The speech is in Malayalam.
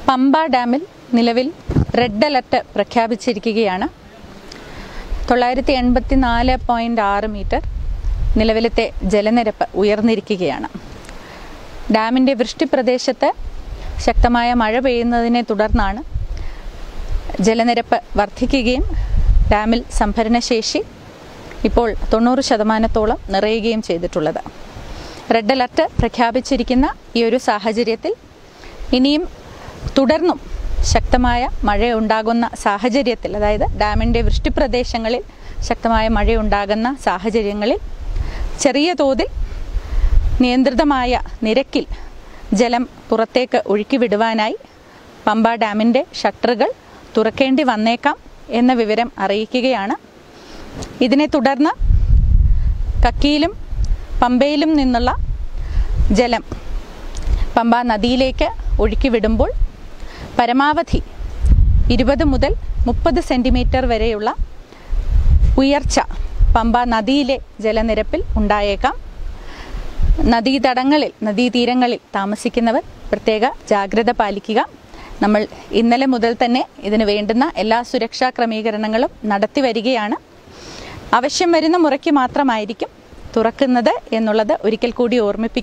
പമ്പ ഡാമിൽ നിലവിൽ റെഡ് അലർട്ട് പ്രഖ്യാപിച്ചിരിക്കുകയാണ് തൊള്ളായിരത്തി എൺപത്തി നാല് പോയിൻ്റ് ആറ് മീറ്റർ നിലവിലത്തെ ജലനിരപ്പ് ഉയർന്നിരിക്കുകയാണ് ഡാമിൻ്റെ വൃഷ്ടിപ്രദേശത്ത് ശക്തമായ മഴ പെയ്യുന്നതിനെ തുടർന്നാണ് ജലനിരപ്പ് വർദ്ധിക്കുകയും ഡാമിൽ സംഭരണശേഷി ഇപ്പോൾ തൊണ്ണൂറ് ശതമാനത്തോളം നിറയുകയും ചെയ്തിട്ടുള്ളത് റെഡ് അലർട്ട് പ്രഖ്യാപിച്ചിരിക്കുന്ന ഈ ഒരു സാഹചര്യത്തിൽ ഇനിയും തുടർന്നും ശക്തമായ മഴയുണ്ടാകുന്ന സാഹചര്യത്തിൽ അതായത് ഡാമിൻ്റെ വൃഷ്ടിപ്രദേശങ്ങളിൽ ശക്തമായ മഴയുണ്ടാകുന്ന സാഹചര്യങ്ങളിൽ ചെറിയ തോതിൽ നിയന്ത്രിതമായ നിരക്കിൽ ജലം പുറത്തേക്ക് ഒഴുക്കിവിടുവാനായി പമ്പ ഡാമിൻ്റെ ഷട്ടറുകൾ തുറക്കേണ്ടി വന്നേക്കാം എന്ന വിവരം അറിയിക്കുകയാണ് ഇതിനെ തുടർന്ന് കക്കിയിലും പമ്പയിലും നിന്നുള്ള ജലം പമ്പ നദിയിലേക്ക് ഒഴുക്കിവിടുമ്പോൾ പരമാവധി ഇരുപത് മുതൽ മുപ്പത് സെൻറ്റിമീറ്റർ വരെയുള്ള ഉയർച്ച പമ്പ നദിയിലെ ജലനിരപ്പിൽ ഉണ്ടായേക്കാം നദീതടങ്ങളിൽ നദീതീരങ്ങളിൽ താമസിക്കുന്നവർ പ്രത്യേക ജാഗ്രത പാലിക്കുക നമ്മൾ ഇന്നലെ മുതൽ തന്നെ ഇതിന് വേണ്ടുന്ന എല്ലാ സുരക്ഷാ ക്രമീകരണങ്ങളും നടത്തി വരികയാണ് ആവശ്യം വരുന്ന മുറയ്ക്ക് മാത്രമായിരിക്കും തുറക്കുന്നത് എന്നുള്ളത് ഒരിക്കൽ കൂടി ഓർമ്മിപ്പിക്കും